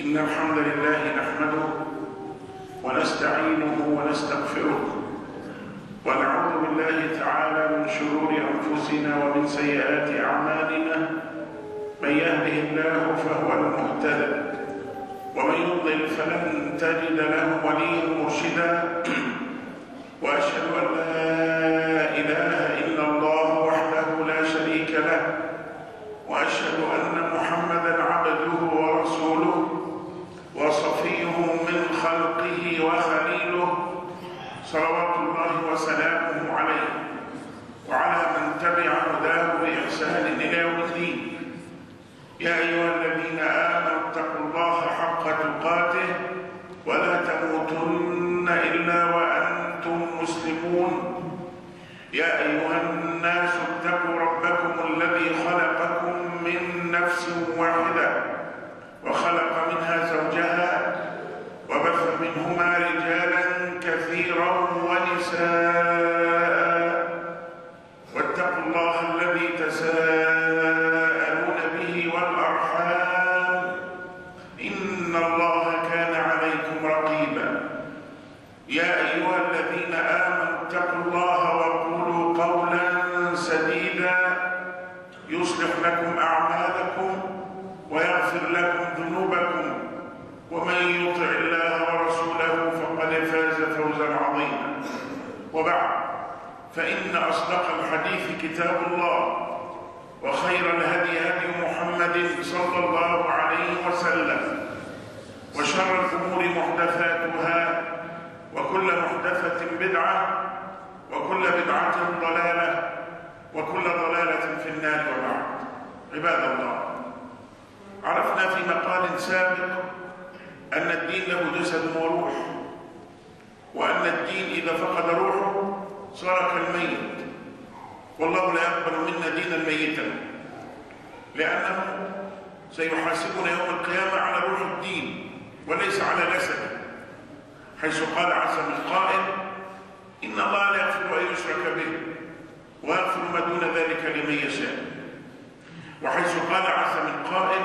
إن الحمد لله نحمده ونستعينه ونستغفره ونعوذ بالله تعالى من شرور أنفسنا ومن سيئات أعمالنا من يهده الله فهو المهتدى ومن يضلل فلن تجد له وليا مرشدا وأشهد أن لا إله إلا الله وحده لا شريك له وأشهد أن محمدا عبده ورسوله وصفيه من خلقه وخليله صلوات الله وسلامه عليه وعلى من تبع هداه بإحسان إلى يوم الدين يا أيها الذين آمنوا اتقوا الله حق تقاته ولا تموتن إلا وأنتم مسلمون يا أيها الناس اتقوا ربكم الذي خلقكم من نفس واحدة وخلق منها زوجها وبث منهما رجالا كثيرا ونساء واتقوا الله الذي تساءلون به والأرحام إن الله كان عليكم رقيبا يا أيها الذين آمنوا اتقوا الله وقولوا قولا سديدا يصلح لكم أعمالكم ويغفر لكم ذنوبكم ومن يطع الله ورسوله فقد فاز فوزا عظيما وبعد فإن أصدق الحديث كتاب الله وخير الهدي هدي محمد صلى الله عليه وسلم وشر الأمور محدثاتها وكل محدثة بدعة وكل بدعة ضلالة وكل ضلالة في النار وبعد عباد الله عرفنا في مقال سابق أن الدين له جسد وروح وأن الدين إذا فقد روحه صار كالميت والله لا يقبل منا دينا ميتا لأنه سيحاسبنا يوم القيامة على روح الدين وليس على جسده حيث قال عز من قائل إن الله لا يغفر أن يشرك به ويغفر ما دون ذلك لمن يشاء وحيث قال عز من قائل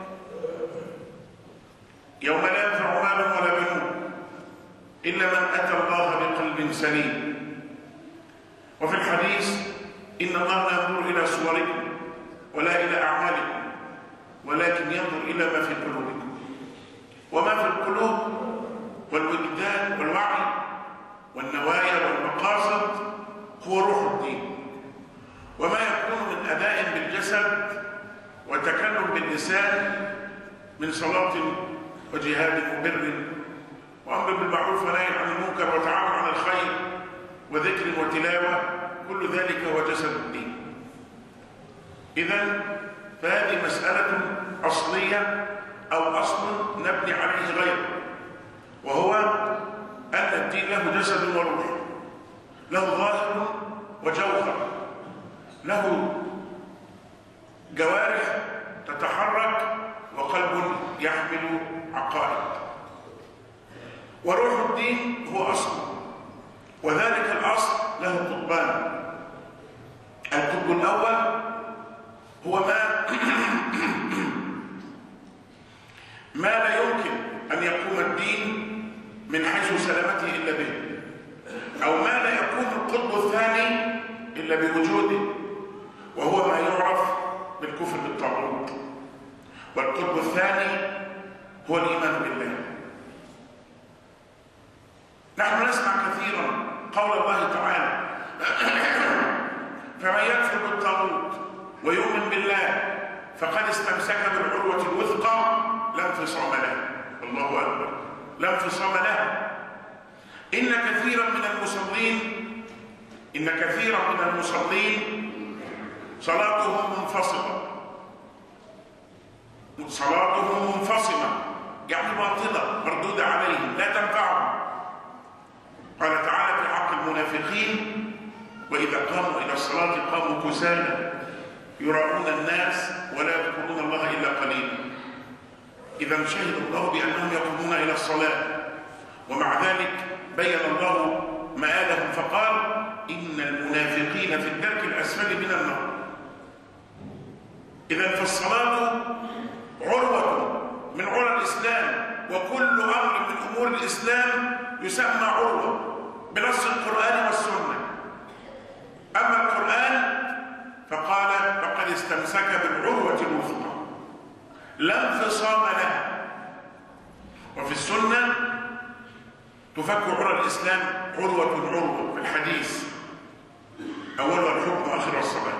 يوم لا ينفع مال ولا بنون إلا من أتى الله بقلب سليم وفي الحديث إن الله لا ينظر إلى صوركم ولا إلى أعمالكم ولكن ينظر إلى ما في قلوبكم وما في القلوب والوجدان والوعي والنوايا والمقاصد هو روح الدين وما يكون من أداء بالجسد وتكلم باللسان من صلاة وجهاد وبر وأمر بالمعروف ونهي عن المنكر وتعاون على الخير وذكر وتلاوة كل ذلك هو جسد الدين إذا فهذه مسألة أصلية أو أصل نبني عليه غيره وهو أن الدين له جسد وروح له ظاهر وجوهر له جوارح تتحرك وقلب يحمل عقائد وروح الدين هو أصل وذلك الأصل له قطبان القطب الأول هو ما ما لا يمكن أن يقوم الدين من حيث سلامته إلا به أو ما لا يكون القطب الثاني إلا بوجوده وهو ما يعرف بالكفر بالطاغوت والقطب الثاني هو الإيمان بالله نحن نسمع كثيرا قول الله تعالى فمن يكفر بالطاغوت ويؤمن بالله فقد استمسك بالعروة الوثقى لا انفصام لها الله أكبر لا انفصام لها إن كثيرا من المصلين إن كثيرا من المصلين صلاتهم منفصلة صلاتهم منفصلة يعني باطلة مردودة عليهم لا تنفعهم قال تعالى في حق المنافقين وإذا قاموا إلى الصلاة قاموا كسالى يراؤون الناس ولا يذكرون الله إلا قليلا إذا شهد الله بأنهم يقومون إلى الصلاة ومع ذلك بين الله مآلهم فقال إن المنافقين في الدرك الأسفل من النار إذا فالصلاة عروة من عرى الإسلام وكل أمر من أمور الإسلام يسمى عروة بنص القرآن والسنة أما القرآن فقال فقد استمسك بالعروة الوثقى لا انفصام لها وفي السنة تفك عرى الإسلام عروة عروة في الحديث أولها الحكم وآخرها الصلاة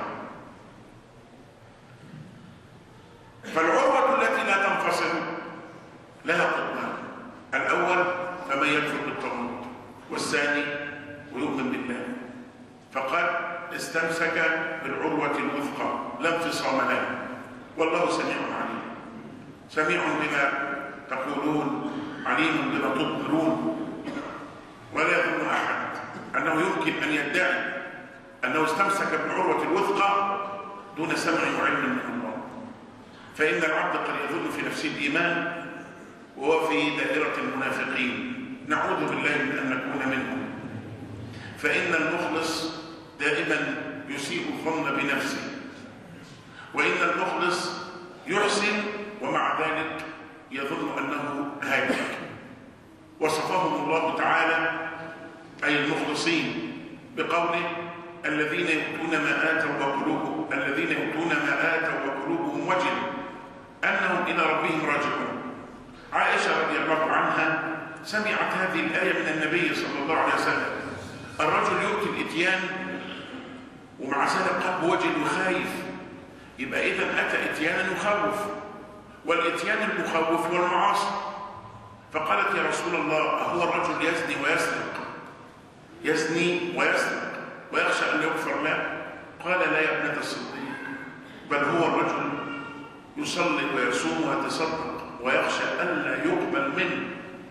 فالعروة التي لا تنفصل لها قطبان الأول فمن يكفر بالطاغوت والثاني ويؤمن بالله فقد استمسك بالعروة الوثقى لا انفصام لها والله سميع عليم سميع بما تقولون عليم بما تبطلون ولا يظن أحد أنه يمكن أن يدعي أنه استمسك بالعروة الوثقى دون سمع وعلم من الله فإن العبد قد يظن في نفسه الإيمان وهو في دائرة المنافقين نعوذ بالله من أن نكون منهم فإن المخلص دائما يسيء الظن بنفسه وإن المخلص يحسن ومع ذلك يظن أنه هالك وصفهم الله تعالى أي المخلصين بقوله الذين يؤتون ما آتوا وقلوبهم الذين يؤتون ما آتوا وقلوبهم وجل أنهم إلى ربهم راجعون عائشة رضي الله عنها سمعت هذه الآية من النبي صلى الله عليه وسلم الرجل يؤتي الإتيان ومع ذلك قلبه وجل وخايف يبقى إذا أتى إتيانا يخوف والإتيان المخوف هو المعاصي فقالت يا رسول الله أهو الرجل يزني ويسرق يزني ويسرق ويخشى أن يغفر له قال لا يا ابنة الصديق بل هو الرجل يصلي ويصوم ويتصدق ويخشى ألا يقبل منه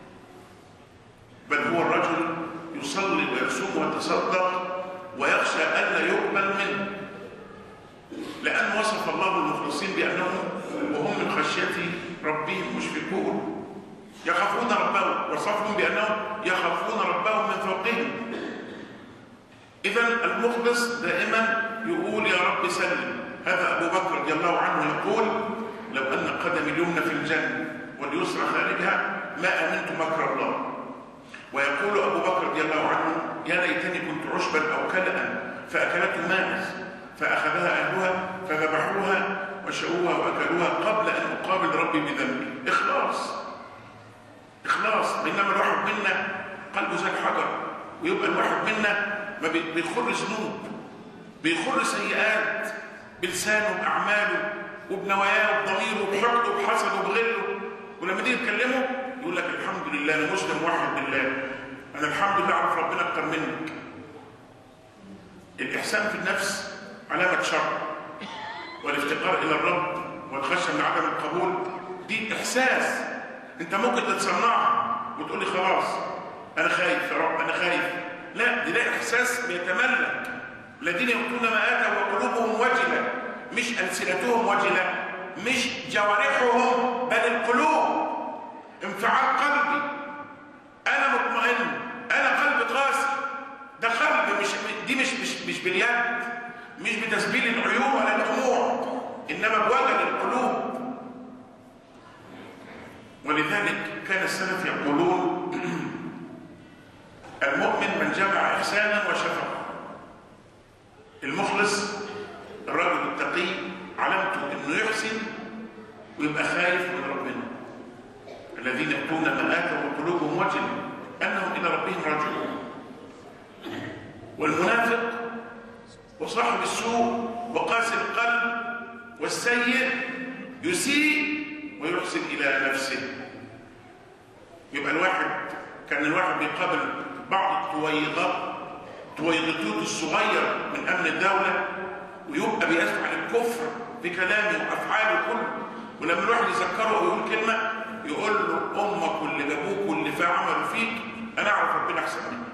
بل هو الرجل يصلي ويصوم ويتصدق ويخشى ألا يقبل منه لأن وصف الله المخلصين بأنهم وهم من خشية ربهم مشفقون يخافون ربهم وصفهم بأنهم يخافون ربهم من فوقهم إذا المخلص دائما يقول يا رب سلم هذا أبو بكر رضي الله عنه يقول لو أن قدمي اليمنى في الجنة واليسرى خارجها ما أمنت مكر الله ويقول أبو بكر رضي الله عنه يا ليتني كنت عشبا أو كلأ فأكلته ماعز فأخذها أهلها فذبحوها وشؤوها وأكلوها قبل أن أقابل ربي بذنبي إخلاص إخلاص بينما الواحد منا قلبه زي الحجر ويبقى الواحد منا ما بيخر ذنوب بيخر سيئات بلسانه بأعماله وبنواياه وبضميره وبحقده وبحسده وبغله ولما تيجي تكلمه يقول لك الحمد لله انا مسلم واحد بالله انا الحمد لله اعرف ربنا اكتر منك الاحسان في النفس علامه شر والافتقار الى الرب والخشيه من عدم القبول دي احساس انت ممكن تتصنعها وتقول لي خلاص انا خايف يا رب انا خايف لا دي ده احساس بيتملك الذين يؤتون ما اتوا وقلوبهم وجله مش السنتهم وجله مش جوارحهم بل القلوب انفعال قلبي انا مطمئن انا قلبي قاسي ده قلب مش دي مش مش مش باليد مش بتسبيل العيون ولا الدموع انما بوجل القلوب ولذلك كان السلف يقولون المؤمن من جمع احسانا وشفقه المخلص الرجل التقي علامته انه يحسن ويبقى خايف من ربنا الذين يؤتون ما اتوا وقلوبهم وجل انهم الى ربهم راجعون والمنافق وصاحب السوء وقاسي القلب والسيء يسيء ويحسن الى نفسه يبقى الواحد كان الواحد بيقابل بعض الطويغات طويغتوت الصغير من امن الدوله ويبقى بيسمع الكفر بكلامه وافعاله كله ولما الواحد يذكره ويقول كلمه يقول له امك واللي جابوك واللي في عملوا فيك انا اعرف ربنا احسن منك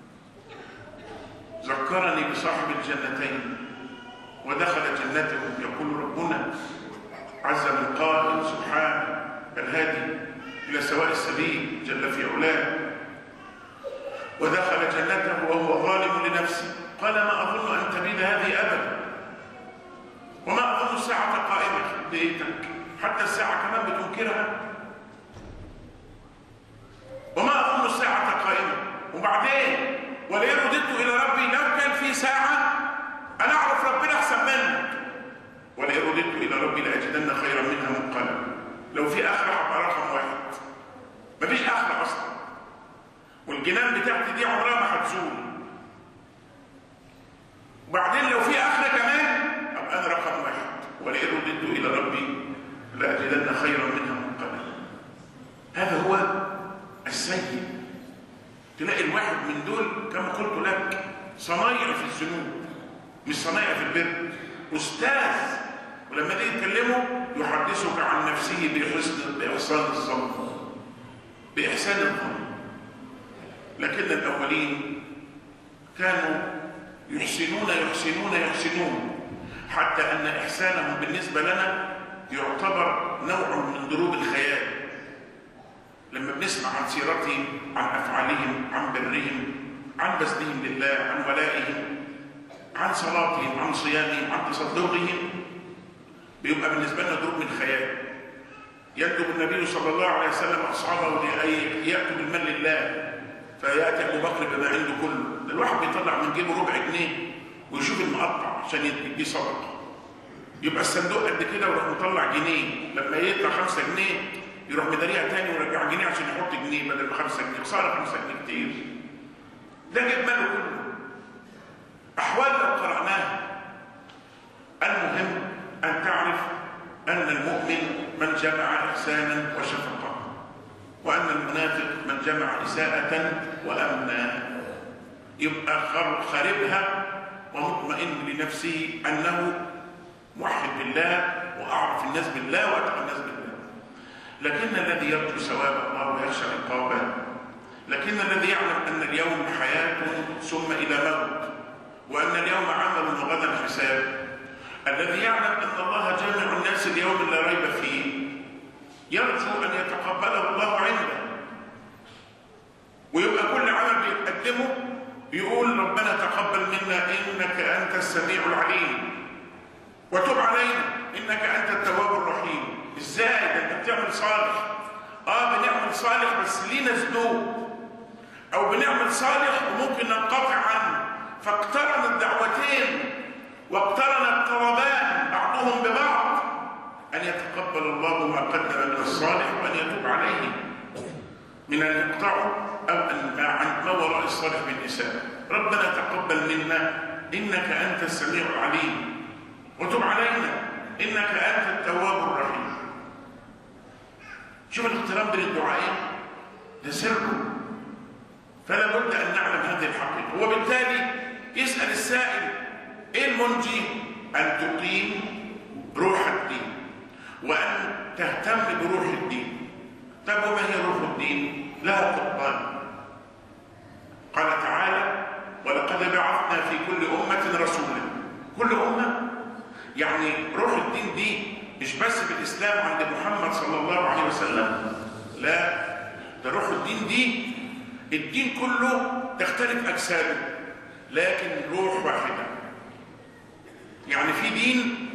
ذكرني بصاحب الجنتين ودخل جنته يقول ربنا عز من قائل سبحانه الهادي الى سواء السبيل جل في علاه ودخل جنته وهو ظالم لنفسه قال ما اظن ان تبيد هذه ابدا وما اظن الساعه قائمه بيتك حتى الساعه كمان بتنكرها وما اظن الساعه قائمه وبعدين ولئن رددت الى ربي لو كان في ساعه انا اعرف ربنا احسن منك ولئن رددت الى ربي لاجدن خيرا منها منقلبا لو في اخره هبقى رقم واحد مفيش اخره اصلا والجنان بتاعتي دي عمرها ما هتزول وبعدين لو في اخره كمان ابقى انا رقم واحد ولئن رددت الى ربي لاجدن خيرا منها منقلبا هذا هو السيد تلاقي الواحد من دول كما قلت لك صنايع في الذنوب مش صنايع في البر استاذ ولما تيجي تكلمه يحدثك عن نفسه بحسن باحسان الظن باحسان الظن لكن الاولين كانوا يحسنون يحسنون يحسنون حتى ان احسانهم بالنسبه لنا يعتبر نوع من ضروب الخيال لما بنسمع عن سيرتهم عن افعالهم عن برهم عن بذلهم لله عن ولائهم عن صلاتهم عن صيامهم عن تصدقهم بيبقى بالنسبه لنا ضروب من خيال يندب النبي صلى الله عليه وسلم اصحابه لأي ياتوا بالمال لله فياتي ابو بكر بما عنده كله ده الواحد بيطلع من جيبه ربع جنيه ويشوف المقطع عشان يديه صدقه يبقى الصندوق قد كده ويروح مطلع جنيه لما يطلع خمسة جنيه يروح مداريها تاني ويرجع جنيه عشان يحط جنيه بدل ما خمسة جنيه خساره خمسة جنيه كتير ده جاب ماله كله احوال لو قراناها المهم ان تعرف ان المؤمن من جمع احسانا وشفقه وان المنافق من جمع اساءه وامنا يبقى خاربها ومطمئن لنفسه انه موحد بالله واعرف الناس بالله واتقى الناس بالله لكن الذي يرجو ثواب الله ويخشى عقابه لكن الذي يعلم ان اليوم حياه ثم الى موت وان اليوم عمل وغدا حساب الذي يعلم ان الله جامع الناس اليوم لا ريب فيه يرجو ان يتقبله الله عنده ويبقى كل عمل بيقدمه يقول ربنا تقبل منا انك انت السميع العليم وتب علينا انك انت التواب الرحيم ازاي ده انت بتعمل صالح اه بنعمل صالح بس لينا ذنوب او بنعمل صالح وممكن ننقطع عنه فاقترن الدعوتين واقترن الطلبان بعضهم ببعض ان يتقبل الله ما قدم من الصالح وان يتوب عليه من ان يقطعوا او ان عن ما وراء الصالح بالاساءه ربنا تقبل منا انك انت السميع العليم وتب علينا انك انت التواب الرحيم شوف الاقتران بين الدعائين ده سره فلا بد ان نعلم هذه الحقيقه وبالتالي يسال السائل ايه المنجي ان تقيم روح الدين وان تهتم بروح الدين طب وما هي روح الدين لها قطبان قال تعالى ولقد بعثنا في كل امه رسولا كل امه يعني روح الدين دي مش بس في الاسلام عند محمد صلى الله عليه وسلم لا ده روح الدين دي الدين كله تختلف اجساده لكن روح واحده يعني في دين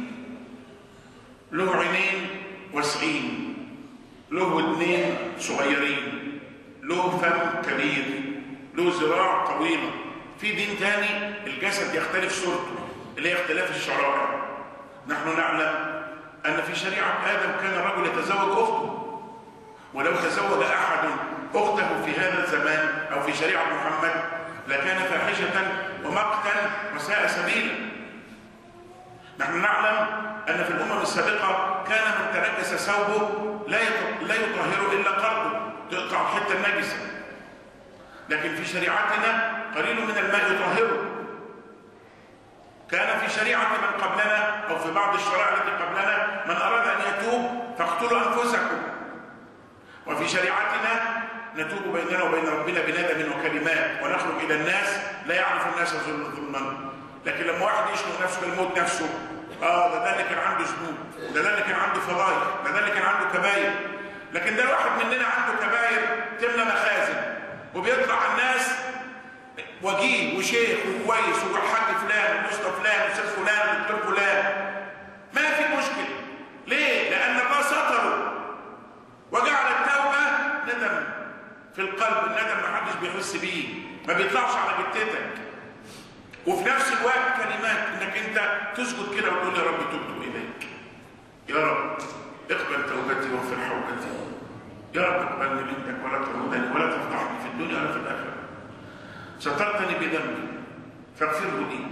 له عينين واسعين له ودنين صغيرين له فم كبير له ذراع طويله في دين تاني الجسد يختلف صورته اللي هي اختلاف الشرائع نحن نعلم أن في شريعة آدم كان الرجل يتزوج أخته ولو تزوج أحد أخته في هذا الزمان أو في شريعة محمد لكان فاحشة ومقتا وساء سبيلا نحن نعلم أن في الأمم السابقة كان من تنجس ثوبه لا لا يطهره إلا قلبه تقطع الحتة النجسة لكن في شريعتنا قليل من الماء يطهره كان في شريعة من قبلنا أو في بعض الشرائع التي قبلنا من أراد أن يتوب فاقتلوا أنفسكم وفي شريعتنا نتوب بيننا وبين ربنا بندم وكلمات ونخرج إلى الناس لا يعرف الناس ظلما لكن لما واحد يشنق نفسه بالموت نفسه اه ده ده اللي كان عنده ذنوب ده ده اللي كان عنده فضائل ده ده اللي كان عنده كباير لكن ده الواحد مننا عنده كباير تملى مخازن وبيطلع الناس وجيه وشيخ وكويس وحاج فلان ومستر فلان واستاذ فلان ودكتور فلان ما في مشكله ليه؟ لان الله ستره وجعل التوبه ندم في القلب تحس بيه ما بيطلعش على جتتك وفي نفس الوقت كلمات انك انت تسجد كده وتقول يا رب تبت اليك يا رب اقبل توبتي واغفر حوبتي يا رب اقبلني منك ولا تردني ولا تفضحني في الدنيا ولا في الاخره سترتني بذنبي فاغفره لي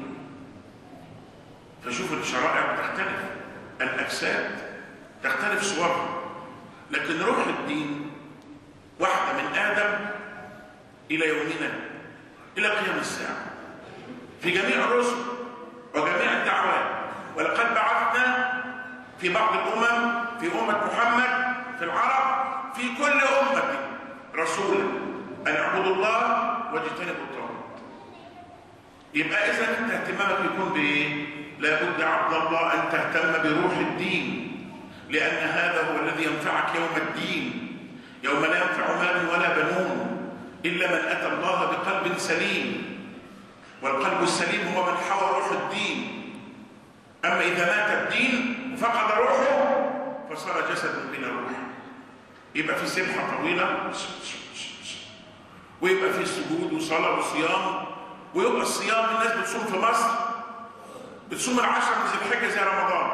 فشوف الشرائع بتختلف الاجساد تختلف صورها لكن روح الدين واحده من ادم الى يومنا الى قيام الساعه في جميع الرسل وجميع الدعوات ولقد بعثنا في بعض الامم في امه محمد في العرب في كل امه رسولا ان اعبدوا الله واجتنبوا الطاغوت يبقى اذا انت اهتمامك يكون بايه لابد عبد الله ان تهتم بروح الدين لان هذا هو الذي ينفعك يوم الدين يوم لا ينفع مال ولا بنون الا من اتى الله بقلب سليم والقلب السليم هو من حوى روح الدين اما اذا مات الدين وفقد روحه فصار جسد بلا روح يبقى في سبحه طويله ويبقى في سجود وصلاه وصيام ويبقى الصيام الناس بتصوم في مصر بتصوم العشر من ذي الحجه زي رمضان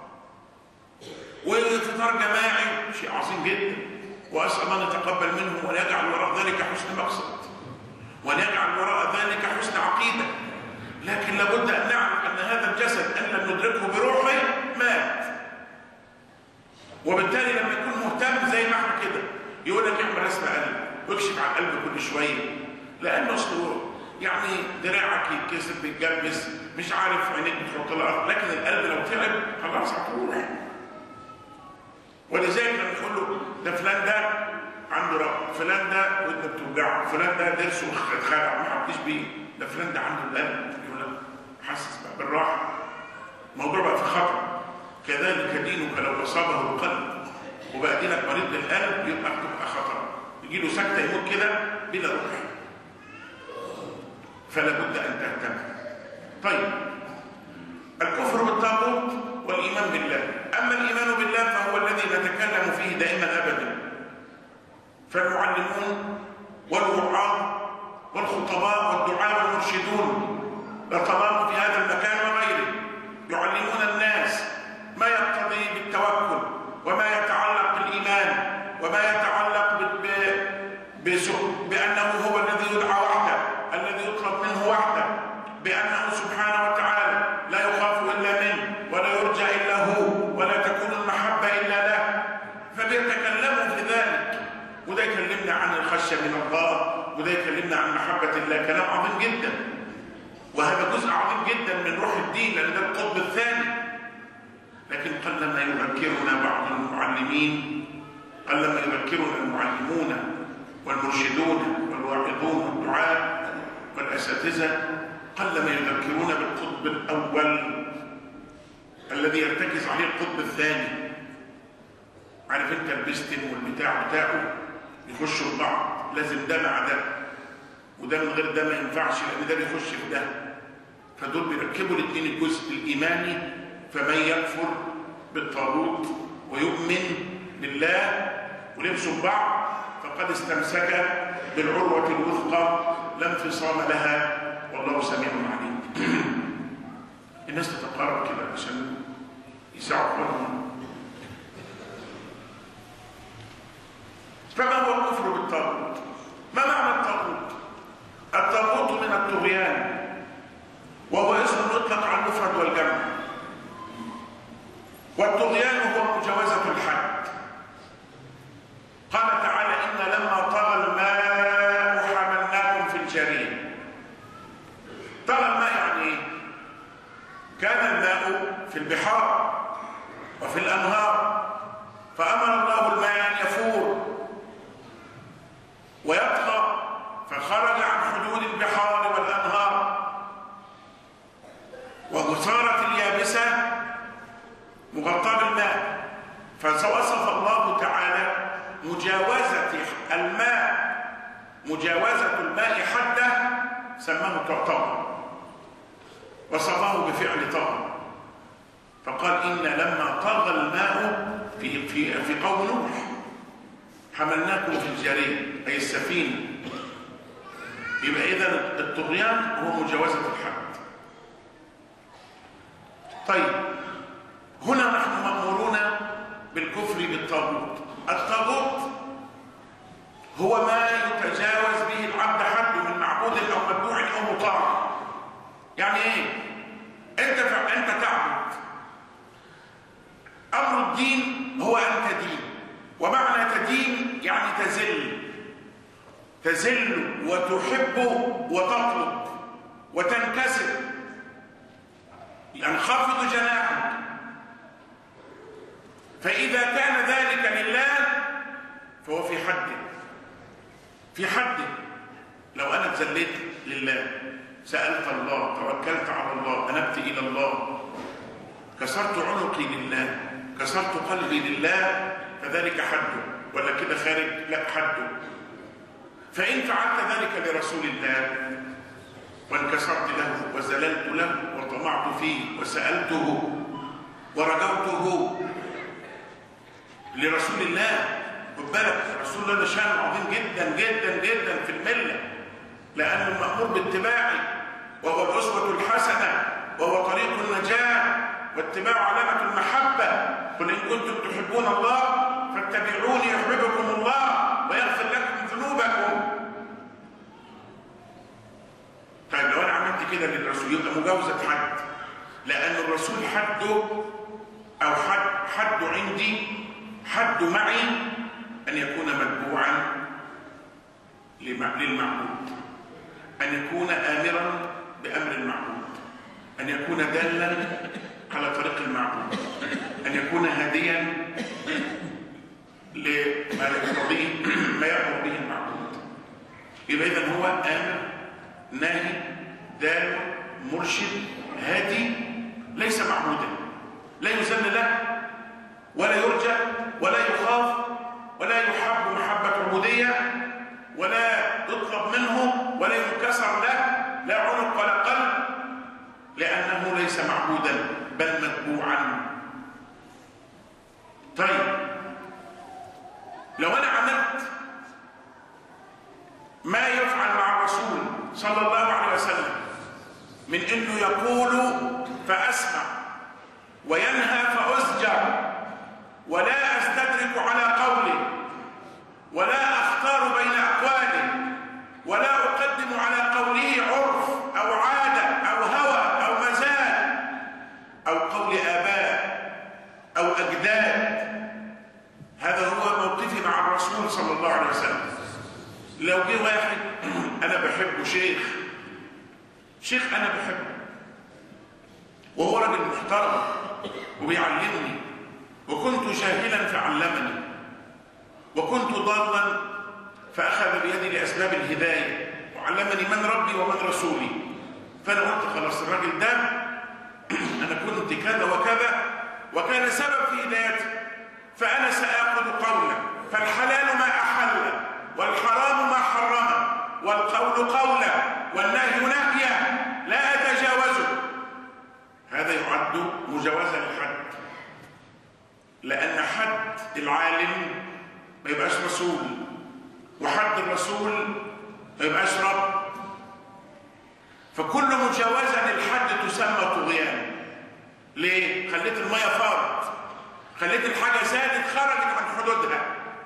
وفطار جماعي شيء عظيم جدا واسال الله ان يتقبل منهم وان يجعل وراء ذلك حسن مقصد وان يجعل وراء ذلك حسن عقيده لكن لابد ان نعلم ان هذا الجسد ان لم ندركه بروحه مات وبالتالي لما يكون مهتم زي ما احنا كده يقول لك اعمل رسم قلب واكشف على القلب كل شويه لانه اصله يعني دراعك يتكسر بيتجبس مش عارف عينيك بتحط لها لكن القلب لو تعب خلاص هتروح ولذلك لما يقول له ده فلان ده عنده رب فلان ده ودنه بتوجعه فلان ده ضرسه اتخلع ما حطيش بيه ده فلان ده عنده القلب يقول لك حسس بقى بالراحه الموضوع بقى في خطر كذلك دينك لو اصابه القلب وبقى دينك مريض للقلب يبقى تبقى خطر يجي له سكته يموت كده بلا روح فلا بد ان تهتم طيب الكفر بالطاغوت والايمان بالله اما الايمان بالله فهو الذي نتكلم فيه دائما ابدا فالمعلمون والوعاظ والخطباء والدعاء والمرشدون لطلاب في هذا المكان وغيره يعلمون الناس ما يقتضي بالتوكل وما يتعلق بالايمان وما يتعلق بانه هو الذي يدعى وحده الذي يطلب منه وحده بانه سبحانه وتعالى لا يخاف الا منه ولا يرجى الا هو ولا تكون المحبه الا له فبيتكلموا في ذلك وده يكلمنا عن الخشيه من الله وده يكلمنا عن محبه الله كلام عظيم جدا وهذا جزء عظيم جدا من روح الدين لان ده القطب الثاني لكن قلما يذكرنا بعض المعلمين قلما يذكرنا المعلمون والمرشدون والواعظون والدعاة والاساتذه قلما يذكرون بالقطب الاول الذي يرتكز عليه القطب الثاني عارف انت البستم والبتاع بتاعه يخشوا في بعض لازم ده مع ده وده من غير ده ما ينفعش لان ده بيخش في ده فدول بيركبوا الاثنين الجزء الايماني فمن يكفر بالطاغوت ويؤمن بالله ولبسوا في بعض فقد استمسك بالعروه الوثقى لا انفصام لها والله سميع عليم الناس تتقارب كده عشان يساعدوا اخوانهم فما هو الكفر بالطاغوت ما معنى الطاغوت الطاغوت من الطغيان وهو اسم يطلق على المفرد والجمع والطغيان هو مجاوزة الحد قال تعالى إن لما طغى الماء حملناكم في الجريم طغى الماء يعني ايه؟ كان الماء في البحار وفي الأنهار فأمر الله الماء أن يفور ويطغى فخرج عن حدود البحار والأنهار وصارت اليابسة مغطاة بالماء فوصف الله تعالى مجاوزة الماء مجاوزة الماء حده سماه طغى وصفه بفعل طغى فقال إن لما طغى الماء في في في قوم نوح حملناكم في الجريم أي السفينة يبقى إذا الطغيان هو مجاوزة الحد طيب هنا نحن مأمورون بالكفر بالطاغوت الطاغوت هو ما يتجاوز به العبد حد من معبود أو متبوع أو مطاع يعني ايه انت انت تعبد امر الدين هو ان تدين ومعنى تدين يعني تزل تزل وتحب وتطلب وتنكسر ينخفض يعني جناحك فإذا كان ذلك لله فهو في حده في حده لو أنا تزليت لله سألت الله توكلت على الله أنبت إلى الله كسرت عنقي لله كسرت قلبي لله فذلك حده ولا كده خارج لا حده فإن فعلت ذلك لرسول الله وانكسرت له وزللت له وطمعت فيه وسألته ورجوته لرسول الله خد بالك رسول الله ده شان عظيم جدا جدا جدا في المله لأنه المأمور باتباعه وهو الأسوة الحسنة وهو طريق النجاة واتباع علامة المحبة قل إن كنتم تحبون الله فاتبعوني يحببكم الله ويغفر لكم ذنوبكم طيب لو أنا عملت كده للرسول يبقى مجاوزة حد لأن الرسول حده أو حد حده عندي حد معي أن يكون متبوعا للمعبود أن يكون آمرا بأمر المعبود أن يكون دالا على طريق المعبود أن يكون هاديا لما يقتضيه ما يأمر به المعبود يبقى إذا هو آمر ناهي دال مرشد هادي ليس معبودا لا يزن له ولا يرجى ولا يخاف ولا يحب محبة عبودية ولا يطلب منه ولا ينكسر له لا عنق ولا قلب لأنه ليس معبودا بل متبوعا طيب لو أنا عملت ما يفعل مع الرسول صلى الله عليه وسلم من انه يقول فاسمع وينهى فاسجع ولا استدرك على قوله ولا اختار بين اقواله ولا اقدم على قوله عرف او عاده او هوى او مزاج او قول اباء او اجداد هذا هو موقفي مع الرسول صلى الله عليه وسلم لو جه واحد انا بحبه شيخ شيخ انا بحبه وهو راجل محترم وبيعلمني وكنت جاهلا فعلمني وكنت ضالا فاخذ بيدي لاسباب الهدايه وعلمني من ربي ومن رسولي فانا قلت خلاص الراجل ده انا كنت كذا وكذا وكان سبب في هدايتي فانا ساخذ قوله فالحلال ما احل والحرام ما حرم والقول قولا والنهي نهيا لا اتجاوزه هذا يعد مجاوزا للحد لان حد العالم ما يبقاش رسول وحد الرسول ما يبقاش رب فكل مجاوزه للحد تسمى طغيان ليه خليت الميه فارت خليت الحاجه زادت خرجت عن حدودها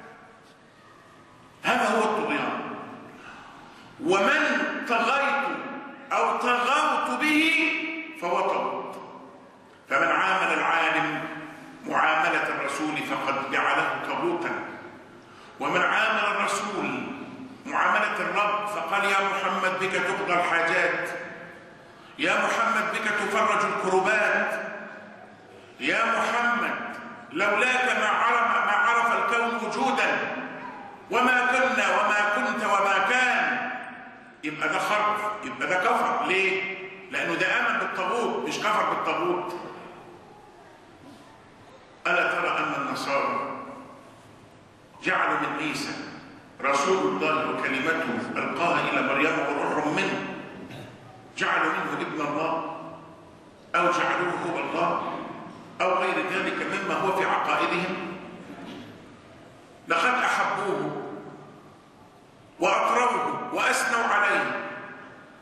هذا هو الطغيان ومن طغيت او طغوت به فهو طغوت فمن عامل العالم معامله الرسول فقد جعله طغوتا ومن عامل الرسول معامله الرب فقال يا محمد بك تقضى الحاجات يا محمد بك تفرج الكربات يا محمد لولاك ما عرف ما عرف الكون وجودا وما كنا وما كنت وما كان يبقى ده خرف يبقى ده كفر ليه لانه ده امن بالطاغوت مش كفر بالطاغوت الا ترى ان النصارى جعلوا من عيسى رسول الله وكلمته القاها الى مريم وروح منه جعلوا منه ابن الله او جعلوه هو الله او غير ذلك مما هو في عقائدهم لقد احبوه واطروه واثنوا عليه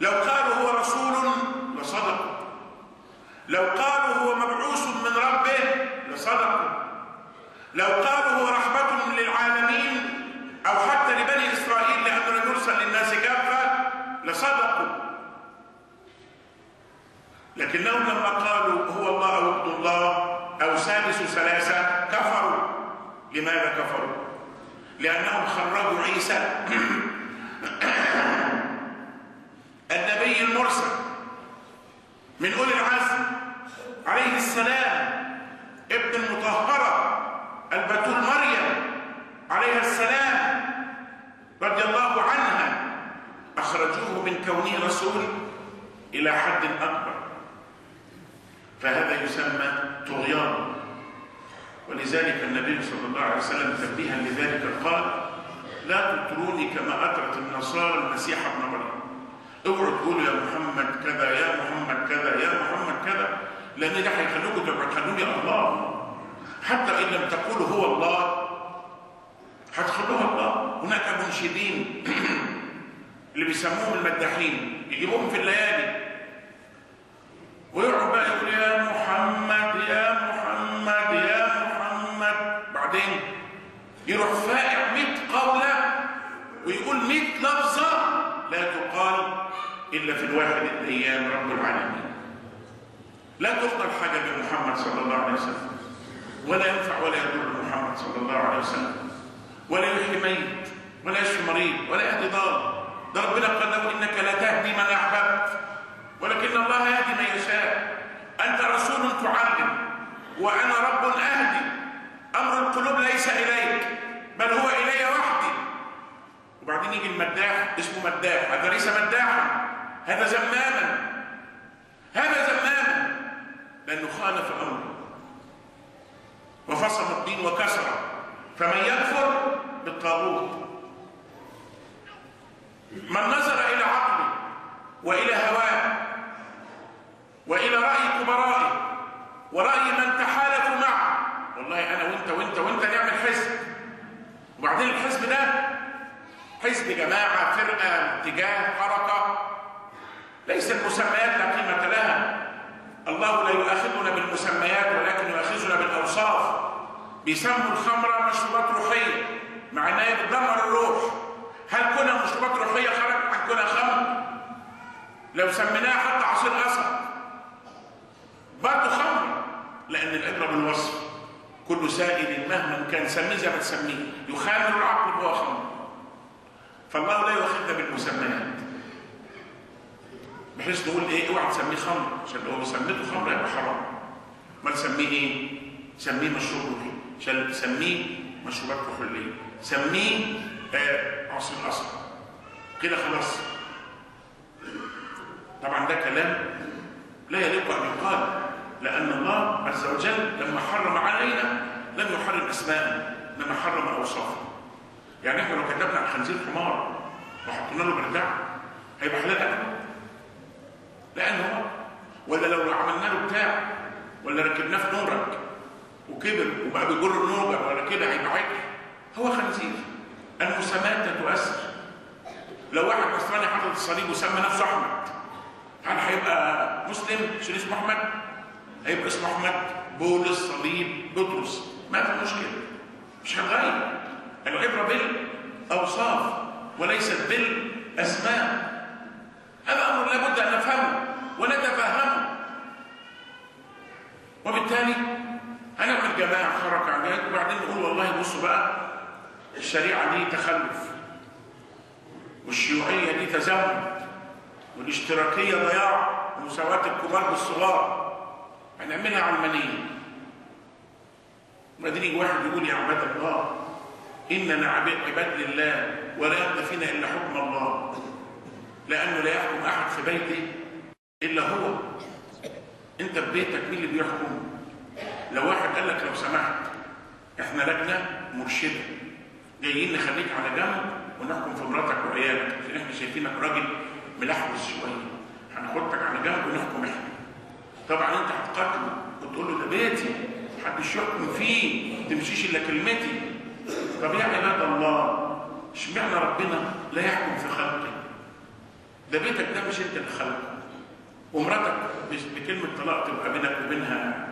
لو قالوا هو رسول لصدقوا لو قالوا هو مبعوث من ربه لصدقوا لو قالوا هو رحمة للعالمين أو حتى لبني إسرائيل لأنه لم يرسل للناس كافة لصدقوا لكنهم لما قالوا هو الله أو ابن الله أو سادس ثلاثة كفروا لماذا كفروا؟ لأنهم خرجوا عيسى النبي المرسل من أولي العزم عليه السلام ابن المطهرة البتول مريم عليها السلام رضي الله عنها أخرجوه من كونه رسول إلى حد أكبر فهذا يسمى طغيان ولذلك النبي صلى الله عليه وسلم تنبيها لذلك قال لا تطروني كما أطرت النصارى المسيح ابن مريم اوعوا تقولوا يا محمد كذا يا محمد كذا يا محمد كذا لأن ده هيخلوكم تبقوا تخلوني الله حتى إن لم تقولوا هو الله هتخلوها الله هناك منشدين اللي بيسموهم المداحين يجيبوهم في الليالي ويقعد بقى يقول يا محمد يا محمد يا محمد بعدين يروح فائع 100 قولة ويقول 100 لفظة لا تقال إلا في الواحد الأيام رب العالمين لا تفضل حاجة بمحمد صلى الله عليه وسلم ولا ينفع ولا يضر محمد صلى الله عليه وسلم ولا يحيي ميت ولا يشفي مريض ولا يهدي ضال ده ربنا قال له انك لا تهدي من احببت ولكن الله يهدي من يشاء انت رسول تعلم وانا رب اهدي امر القلوب ليس اليك بل هو الي وحدي وبعدين يجي المداح اسمه مداح هذا ليس مداحا هذا زماما هذا زماما لانه خالف امره وفصل الدين وكسر فمن يكفر بالطاغوت من نظر الى عقله والى هواه والى راي كبرائه وراي من تحالفوا معه والله انا وانت وانت وانت نعمل حزب وبعدين الحزب ده حزب جماعه فرقه اتجاه حركه ليس المسميات لا قيمه لها الله لا يؤاخذنا بالمسميات ولكن يؤاخذنا بالاوصاف بيسموا الخمره مشروبات روحيه مع انها بتدمر الروح هل كنا مشروبات روحيه خرج عن كنا خمر لو سميناها حتى عصير اسد برضه خمر لان العبره بالوصف كل سائل مهما كان سميه زي ما تسميه يخامر العقل وهو خمر فالله لا يؤاخذنا بالمسميات بحيث نقول ايه اوعى تسميه خمر عشان لو سميته خمر يبقى حرام ما تسميه ايه؟ سميه مشروب روحي عشان تسميه مشروبات كحوليه سميه آه عصير اصفر كده خلاص طبعا ده كلام لا يليق ان يقال لان الله عز وجل لما حرم علينا لم يحرم اسماء انما حرم اوصافه يعني احنا لو كتبنا على الخنزير حمار وحطينا له بردع هيبقى حلال اكله لانه ولا لو عملنا له بتاع ولا ركبناه في نورك وكبر وبقى بيجر النوبه ولا كده هيبقى عجل هو خنزير المسميات تؤثر لو واحد نصراني حاطط الصليب وسمى نفسه احمد هل هيبقى مسلم عشان اسمه احمد؟ هيبقى اسمه احمد بولس صليب بطرس ما في مشكله مش هتغير العبره بالاوصاف وليست بالاسماء هذا امر لابد ان نفهمه ونتفهمه وبالتالي هنعمل جماعه حركه عجلات وبعدين نقول والله بصوا بقى الشريعه دي تخلف والشيوعيه دي تزمت والاشتراكيه ضياع ومساواه الكبار بالصغار هنعملها علمانيه وبعدين يجي واحد يقول يا عباد الله اننا عباد لله ولا يقضي فينا الا حكم الله لانه لا يحكم احد في بيته الا هو انت في بيتك مين اللي بيحكم لو واحد قال لك لو سمحت احنا لجنه مرشده جايين نخليك على جنب ونحكم في مراتك وعيالك عشان احنا شايفينك راجل ملحوس شويه هناخدك على جنب ونحكم احنا طبعا انت هتقاتله وتقول له ده بيتي محدش يحكم فيه ما تمشيش الا كلمتي طب يا عباد الله اشمعنى ربنا لا يحكم في خلقه ده بيتك ده مش انت اللي خلقه ومراتك بكلمه طلاق تبقى بينك وبينها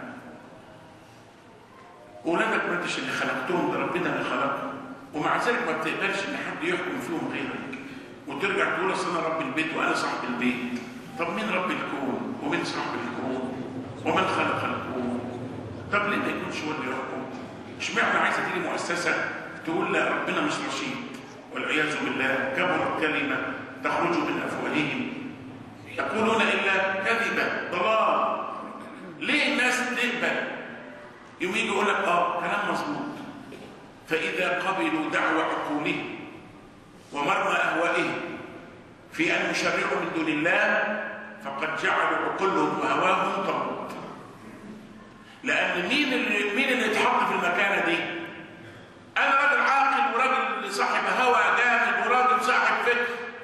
ولادك ما انتش اللي خلقتهم ده ربنا اللي خلقهم ومع ذلك ما بتقبلش ان حد يحكم فيهم غيرك وترجع تقول اصل انا رب البيت وانا صاحب البيت طب مين رب الكون ومين صاحب الكون ومن خلق الكون طب ليه ما يكونش هو اللي يحكم اشمعنى عايزه تيجي مؤسسه تقول لا ربنا مش رشيد والعياذ بالله كبرت كلمه تخرج من افواههم يقولون الا كذبا ضلال ليه الناس تقبل يوم يجي يقول لك اه كلام مظبوط فاذا قبلوا دعوى عقولهم ومرمى اهوائهم في ان يشرعوا من دون الله فقد جعلوا عقولهم وهواهم طاغوت لان مين اللي مين اللي اتحط في المكانه دي انا راجل عاقل وراجل صاحب هوى جامد وراجل صاحب فكر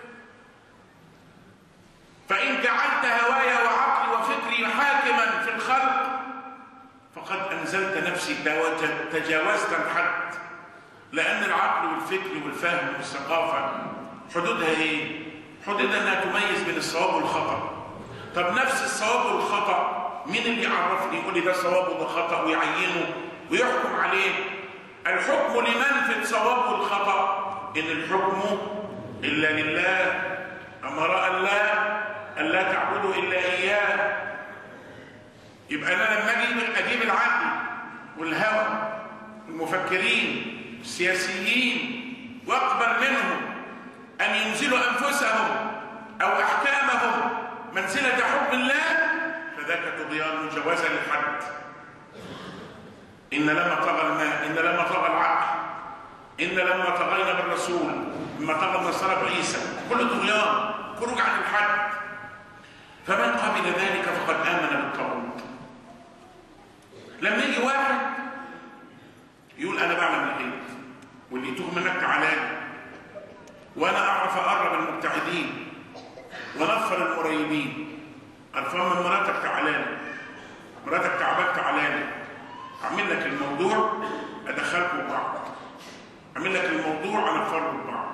فان جعلت هوايا وعقلي وفكري حاكما في الخلق فقد انزلت نفسي تجاوزت الحد لان العقل والفكر والفهم والثقافه حدودها ايه حدودها انها تميز بين الصواب والخطا طب نفس الصواب والخطا مين اللي يعرفني يقول لي ده صواب وده خطا ويعينه ويحكم عليه الحكم لمن في الصواب والخطا ان الحكم الا لله امر ان لا ان لا تعبدوا الا اياه يبقى انا لما اجي اجيب العقل والهوى المفكرين السياسيين واقبل منهم ان ينزلوا انفسهم او احكامهم منزله حكم الله فذاك طغيان مجاوزه للحد ان لما طغى الماء ان لما طغى العقل ان لما طغينا بالرسول لما طغى النصارى بعيسى كل طغيان خروج عن الحد فمن قبل ذلك فقد امن بالطاغوت لما يجي واحد يقول انا بعلم الغيب واللي يتوه منك تعالى وانا اعرف اقرب المبتعدين ونفر المريبين قرفان من مراتك تعالى مراتك تعبك تعالى اعمل لك الموضوع ادخلكم ببعض اعمل لك الموضوع انفركم ببعض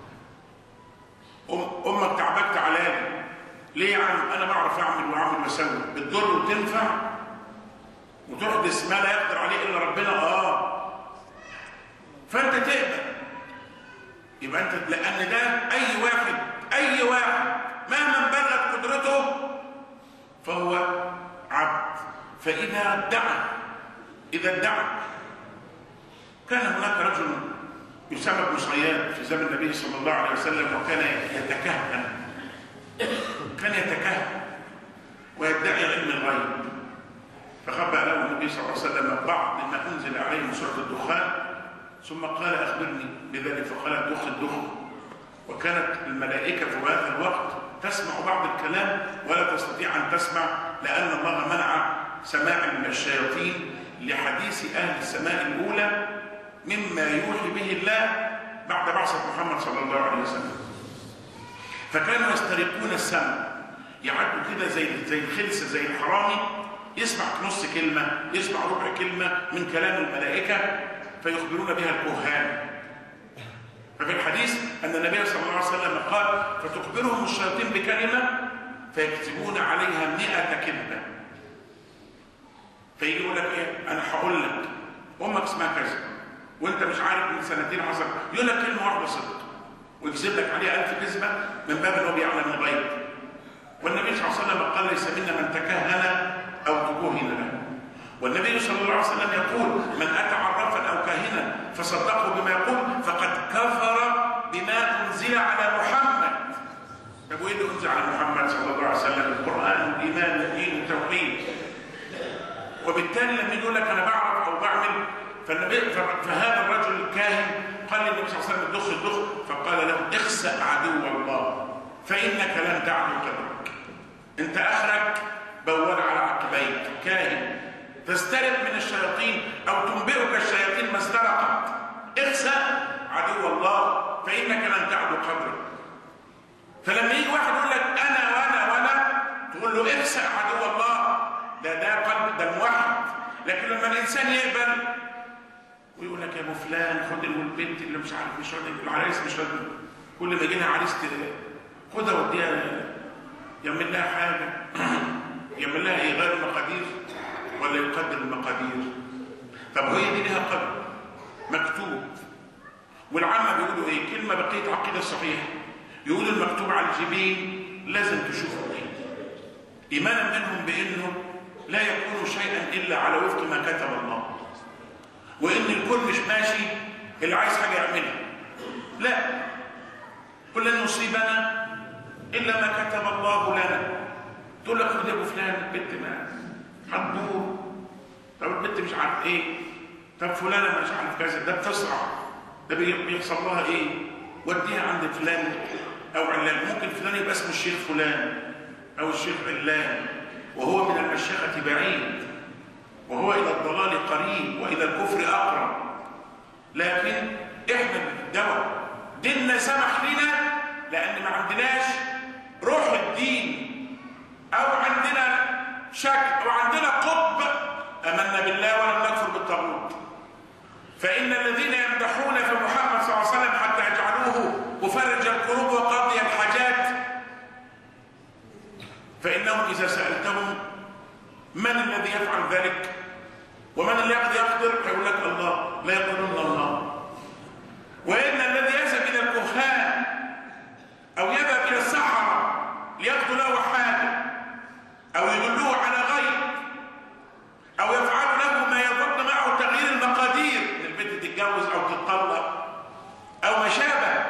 أم امك تعبك تعالى ليه يا عم انا بعرف اعمل واعمل واسوي بتضر وتنفع وتحدث ما لا يقدر عليه الا ربنا اه فانت تقبل يبقى انت لان ده اي واحد اي واحد مهما بلغت قدرته فهو عبد فاذا ادعى اذا ادعى كان هناك رجل يسمى ابن صياد في زمن النبي صلى الله عليه وسلم وكان يتكهن كان يتكهن ويدعي علم الغيب فخبأ له النبي صلى الله عليه وسلم بعض ما انزل عليه من سوره الدخان ثم قال اخبرني بذلك فقال دخ الدخ وكانت الملائكه في هذا الوقت تسمع بعض الكلام ولا تستطيع ان تسمع لان الله منع سماع من الشياطين لحديث اهل السماء الاولى مما يوحي به الله بعد بعثه محمد صلى الله عليه وسلم فكانوا يسترقون السمع يعدوا كده زي زي الخلسه زي الحرامي يسمع نص كلمه يسمع ربع كلمه من كلام الملائكه فيخبرون بها الكهان ففي الحديث أن النبي صلى الله عليه وسلم قال فتخبرهم الشياطين بكلمة فيكتبون عليها مئة كذبة فيجي يقول لك إيه أنا هقول لك أمك اسمها كذا وأنت مش عارف من سنتين حصل يقول لك كلمة واحدة صدق ويكذب لك عليها ألف كذبة من باب أنه بيعلم الغيب والنبي صلى الله عليه وسلم قال ليس منا من تكهن أو تكهن له والنبي صلى الله عليه وسلم يقول من اتى عرافا او كاهنا فصدقه بما يقول فقد كفر بما انزل على محمد طب وايه اللي انزل على محمد صلى الله عليه وسلم القران والايمان والدين والتوحيد وبالتالي لما يقول لك انا بعرف او بعمل فالنبي فهذا الرجل الكاهن قال للنبي صلى الله عليه وسلم دخ الدخ فقال له اخسأ عدو الله فانك لن تعدو قدرك انت اخرك بوال على عقبيك كاهن تسترق من الشياطين او تنبئك الشياطين ما استرقت اخسأ عدو الله فانك لن تعدو قدرك فلما يجي واحد يقول لك انا وانا وانا تقول له اخسأ عدو الله ده ده قلب ده موحد لكن لما الانسان يقبل ويقول لك يا ابو فلان خد البنت اللي مش عارف مش راضي العريس مش راضي كل ما يجي لها عريس خدها وديها يعمل لها حاجة يعمل لها إيه غير المقادير ولا يقدر المقادير طب وهي دي لها قدر مكتوب والعامة بيقولوا إيه كلمة بقية عقيدة صحيحة يقولوا المكتوب على الجبين لازم تشوفه إيه إيمانا منهم بأنه لا يكون شيئا إلا على وفق ما كتب الله وإن الكل مش ماشي اللي عايز حاجة يعملها لا قل لن يصيبنا إلا ما كتب الله لنا تقول لك خد يا ابو فلان البنت ما هتدور طب البنت مش عارف ايه طب فلانه مش عارف كذا ده بتسرع ده بيحصل لها ايه وديها عند فلان او علان ممكن فلان يبقى اسمه الشيخ فلان او الشيخ علان وهو من المشيخه بعيد وهو الى الضلال قريب والى الكفر اقرب لكن احنا الدواء ديننا سمح لنا لان ما عندناش روح الدين او عندنا شك او عندنا قطب امنا بالله ولم نكفر بالطاغوت فان الذين يمدحون في محمد صلى الله عليه وسلم حتى يجعلوه مفرج الكروب وقاضي الحاجات فانهم اذا سالتهم من الذي يفعل ذلك ومن الذي يقدر يقول لك الله لا يقولون الله وان الذي يذهب الى الكهان او يذهب الى السحره ليقضوا له حاجه او يدلوه على غير او يفعل له ما يظن معه تغيير المقادير ان البنت تتجوز او تتطلق او ما شابه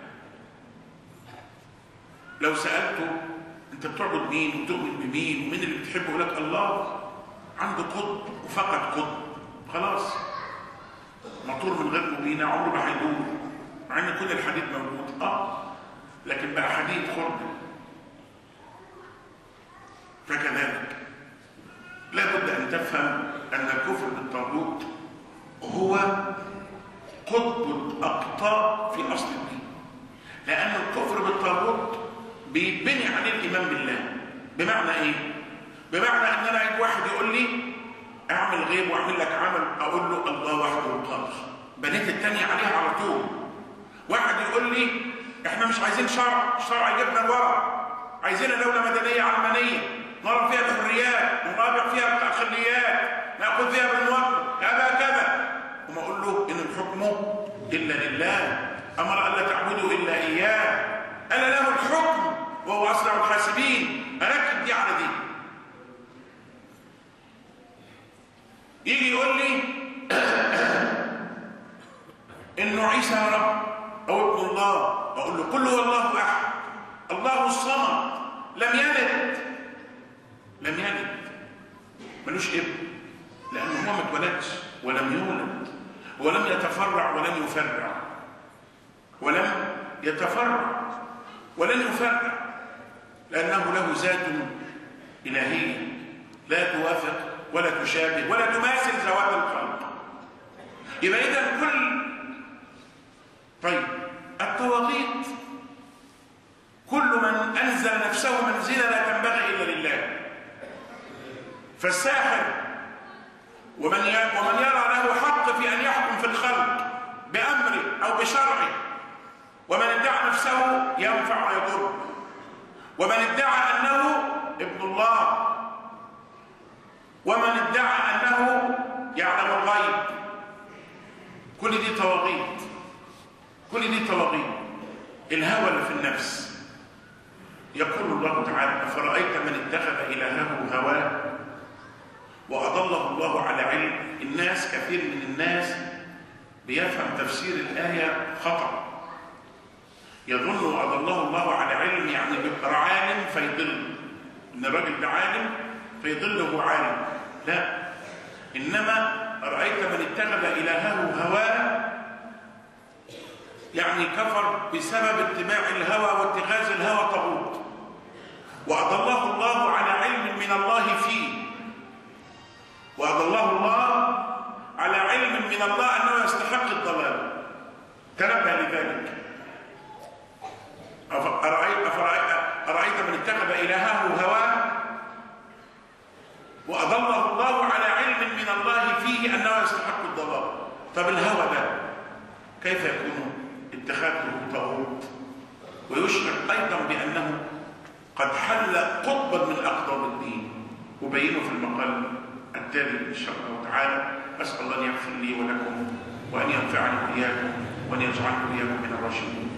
لو سالته انت بتعبد مين وتؤمن بمين ومين اللي بتحبه يقول لك الله عنده قطب وفقد قطب خلاص موتور من غير مبينه عمره ما هيدور مع ان كل الحديد موجود اه لكن بقى حديد خرد فكذلك لا بد ان تفهم ان الكفر بالطاغوت هو قطب الاقطاب في اصل الدين لان الكفر بالطاغوت بيتبني عليه الايمان بالله بمعنى ايه بمعنى ان انا يجي واحد يقول لي اعمل غيب واعمل لك عمل اقول له الله وحده القادر بنيت الثانيه عليها على طول واحد يقول لي احنا مش عايزين شرع الشرع يجيبنا لورا عايزين دوله مدنيه علمانيه نرى فيها الحريات ونرابع فيها الاقليات ناخذ فيها بالمواطن كذا كذا وما اقول له ان الحكم الا لله امر الا تعبدوا الا اياه الا له الحكم وهو اسرع الحاسبين اركب دي على دي يجي يقول لي انه عيسى يا رب او ابن الله اقول له قل هو الله احد الله الصمد لم يلد لم يلد ملوش ابن لانه هو ما اتولدش ولم يولد ولم يتفرع ولم يفرع ولم يتفرع ولن يفرع لانه له ذات الهيه لا توافق ولا تشابه ولا تماثل ذوات الخلق يبقى اذا كل طيب الطواغيت كل من انزل نفسه منزله لا تنبغي الا لله فالساحر ومن ومن يرى له حق في ان يحكم في الخلق بامره او بشرعه ومن ادعى نفسه ينفع ويضر ومن ادعى انه ابن الله ومن ادعى انه يعلم الغيب كل دي طواغيت كل دي طواغيت الهوى اللي في النفس يقول الله تعالى افرايت من اتخذ الهه هواه واضله الله على علم الناس كثير من الناس بيفهم تفسير الايه خطأ يظن أضله الله على علم يعني بيبقى عالم فيضل إن الراجل ده عالم فيضل هو عالم لا إنما رأيت من اتخذ إلهه هواه يعني كفر بسبب اتباع الهوى واتخاذ الهوى طاغوت وأضله الله على علم من الله فيه وأضله الله على علم من الله أنه يستحق الضلال تنبه لذلك أرأيت, أرأيت من اتخذ إلهه هواه وأضله الله على علم من الله فيه أنه يستحق الضلال طب الهوى ده كيف يكون اتخاذه طاغوت ويشعر أيضا بأنه قد حل قطبا من أقطاب الدين أبينه في المقال التالي إن شاء الله تعالى أسأل الله أن يغفر لي ولكم وأن ينفعني وإياكم وأن يجعلني وإياكم من الراشدين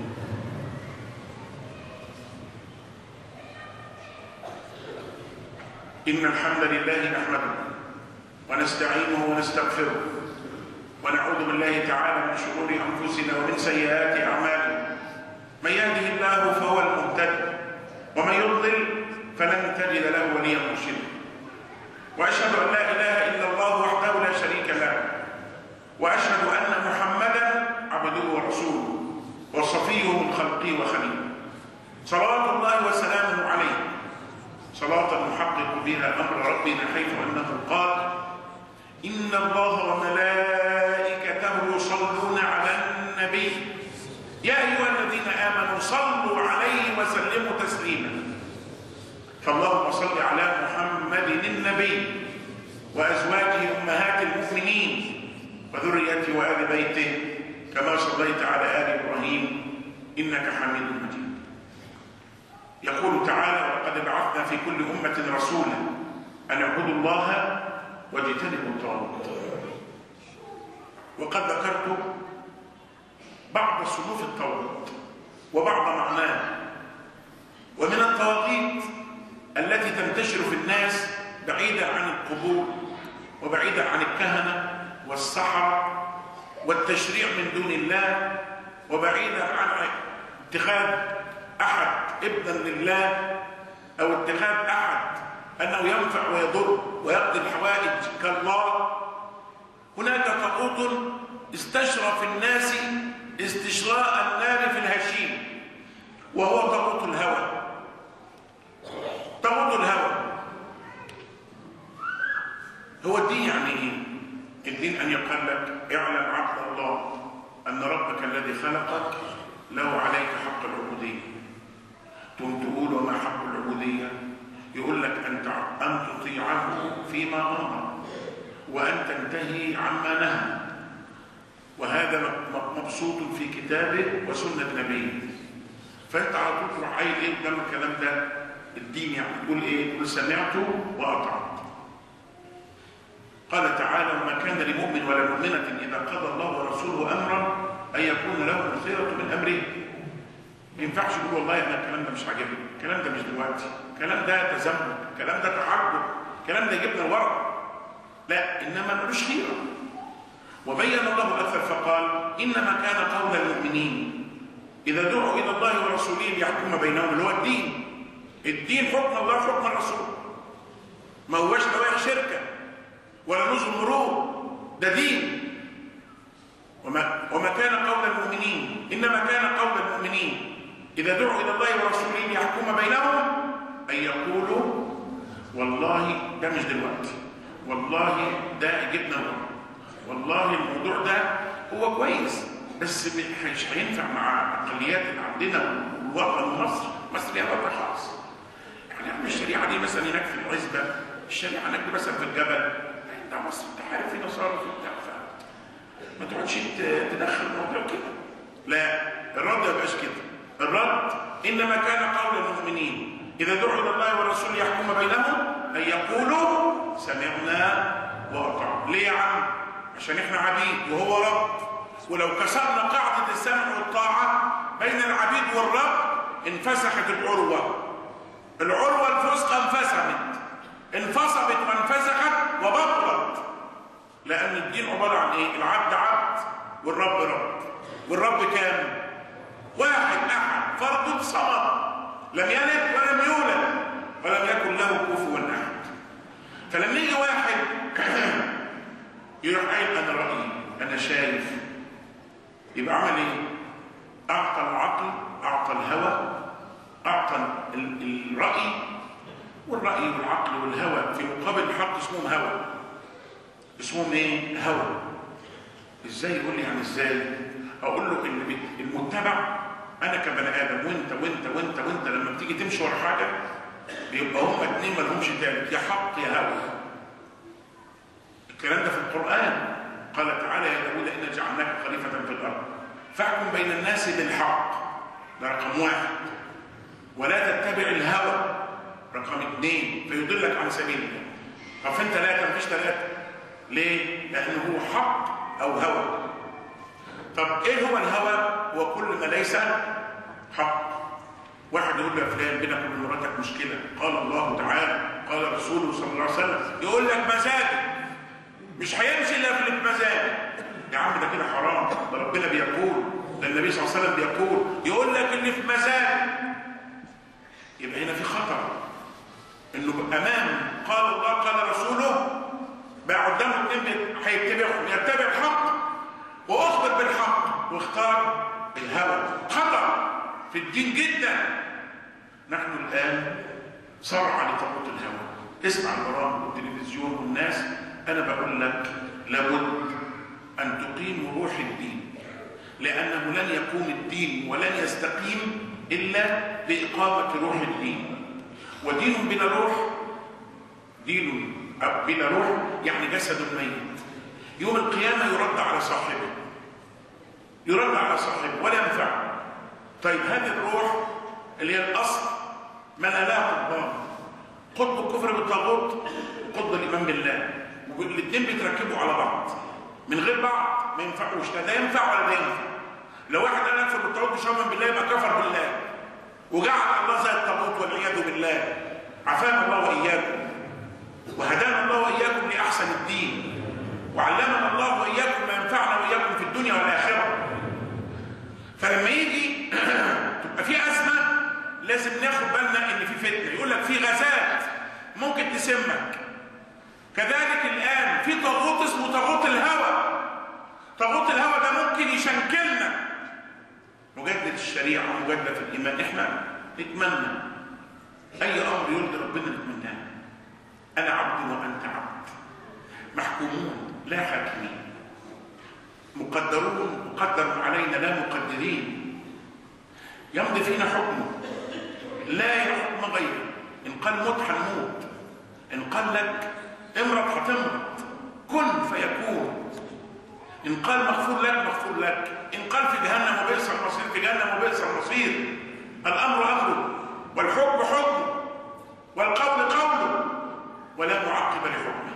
إن الحمد لله نحمده ونستعينه ونستغفره ونعوذ بالله تعالى من شرور أنفسنا ومن سيئات أعمالنا من يهده الله فهو المهتد ومن يضلل فلن تجد له وليا مرشدا وأشهد أن لا إله إلا الله وحده لا شريك له وأشهد أن محمدا عبده ورسوله وصفيه من خلقه وخليله صلوات الله وسلامه عليه صلاة نحقق بها أمر ربنا حيث أنه قال إن الله وملائكته يصلون على النبي يا أيها الذين آمنوا صلوا عليه وسلموا تسليما فاللهم صل على محمد النبي وأزواجه أمهات المؤمنين وذريته وآل بيته كما صليت على آل إبراهيم إنك حميد مجيد يقول تعالى ولقد بعثنا في كل أمة رسولا أن اعبدوا الله واجتنبوا الطاغوت وقد ذكرت بعض صنوف الطاغوت وبعض معناه ومن الطواغيت التي تنتشر في الناس بعيدا عن القبور وبعيدا عن الكهنة والسحرة والتشريع من دون الله وبعيدا عن اتخاذ أحد ابنا لله أو اتخاذ أحد أنه ينفع ويضر ويقضي الحوائج كالله هناك طاغوت استشرى في الناس استشراء النار في الهشيم وهو طاغوت الهوى طاغوت الهوى هو الدين يعني ايه الدين ان يقال لك اعلم عبد الله ان ربك الذي خلقك له عليك حق العبوديه تقوم تقول وما حق العبوديه يقول لك ان ان تطيعه فيما امر وان تنتهي عما نهى وهذا مبسوط في كتابه وسنه نبيه فانت على طول تروح عايز ايه قدام الكلام ده الدين يعني تقول ايه تقول سمعت واطعت قال تعالى وما كان لمؤمن ولا مؤمنة إذا قضى الله ورسوله أمرا أن يكون له الخيرة من أمره ما ينفعش يقول والله أنا الكلام ده مش عاجبني الكلام ده مش دلوقتي الكلام ده تزمت الكلام ده تعجب الكلام ده يجيبنا الورق لا إنما ملوش خيرة وبين الله الأثر فقال إنما كان قول المؤمنين إذا دعوا إلى الله ورسوله ليحكم بينهم اللي هو الدين الدين حكم الله حكم الرسول ما هوش لوائح شركه ولا نزل مرور ده دين وما, وما كان قول المؤمنين إنما كان قول المؤمنين إذا دعوا إلى الله ورسوله ليحكم بينهم أن يقولوا والله ده مش دلوقتي والله ده جبنا ورا والله الموضوع ده هو كويس بس مش هينفع مع الأقليات اللي عندنا والوطن مصر مصر ليها وضع خاص يعني الشريعة دي مثلا هناك في العزبة الشريعة هناك مثلا في الجبل بتاع مصر انت عارف في نصارى في بتاع ما تقعدش تدخل الموضوع كده لا الرد ما يبقاش كده الرد انما كان قول المؤمنين اذا دعوا الى الله والرسول يحكم بينهم ان يقولوا سمعنا واطعنا ليه يا عم عشان احنا عبيد وهو رب ولو كسرنا قاعده السمع والطاعه بين العبيد والرب انفسخت العروه العروه الفسقى انفسخت انفصلت وانفسخت وبطلت لان الدين عباره عن ايه العبد عبد والرب رب والرب كام واحد احد فرد صمد لم يلد ولم يولد ولم يكن له كفوا احد فلما يجي واحد يروح قايل انا رايي انا شايف يبقى عمل ايه اعطى العقل اعطى الهوى اعطى الراي والرأي والعقل والهوى في مقابل الحق اسمهم هوى اسمهم ايه؟ هوى ازاي يقول لي يعني ازاي؟ اقول له ان المتبع انا كبني ادم وانت وانت وانت وانت لما بتيجي تمشي ورا حاجه بيبقى هم اتنين ما لهمش تالت يا حق يا هوى الكلام ده في القران قال تعالى يا داود انا جعلناك خليفه في الارض فاحكم بين الناس بالحق ده رقم واحد ولا تتبع الهوى رقم اثنين فيضلك عن سبيل الله طب فين ثلاثة مفيش ثلاثة ليه؟ لأنه هو حق أو هوى طب ايه هو الهوى؟ هو كل ما ليس حق واحد يقول له يا فلان بينك وبين مراتك مشكلة قال الله تعالى قال رسوله صلى الله عليه وسلم يقول لك مزاجك مش هيمشي الا في المزاج يا عم ده كده حرام ده ربنا بيقول ده النبي صلى الله عليه وسلم بيقول يقول لك اللي في مزاج يبقى هنا في خطر انه امام قال الله قال رسوله بقى قدامه اتنين هيتبع يتبع الحق واخبر بالحق واختار الهوى خطر في الدين جدا نحن الان صرع لطاقه الهوى اسمع البرامج والتلفزيون والناس انا بقول لك لابد ان تقيم روح الدين لانه لن يقوم الدين ولن يستقيم الا باقامه روح الدين ودين بلا روح دين بلا روح يعني جسد ميت يوم القيامه يرد على صاحبه يرد على صاحبه ولا ينفع طيب هذه الروح اللي هي الاصل ما لا لا قطبان قطب الكفر بالطاغوت وقطب الايمان بالله والاثنين بيتركبوا على بعض من غير بعض ما ينفعوش لا ده ينفع ولا ده ينفع لو واحد قال يكفر بالطاغوت شرا بالله يبقى كفر بالله وجعل الله زي الطاغوت والعياذ بالله عافانا الله واياكم وهدانا الله واياكم لاحسن الدين وعلمنا الله واياكم ما ينفعنا واياكم في الدنيا والاخره فلما يجي تبقى في ازمه لازم ناخد بالنا ان في فتنه يقول لك في غازات ممكن تسمك كذلك الان في طاغوت اسمه طاغوت الهوى طاغوت الهوى ده ممكن يشنكلنا مجدد الشريعه مجدد الايمان احنا نتمنى اي امر يرضي ربنا نتمناه انا عبد وانت عبد محكومون لا حاكمين مقدرون مقدر علينا لا مقدرين يمضي فينا حكمه لا حكم غيره ان قال موت هنموت ان قال لك امرض هتمرض كن فيكون ان قال مغفور لك مغفور لك ان قال في جهنم وبئس المصير في جهنم وبئس المصير الامر امره والحكم حكمه والقول قوله ولا معقب لحكمه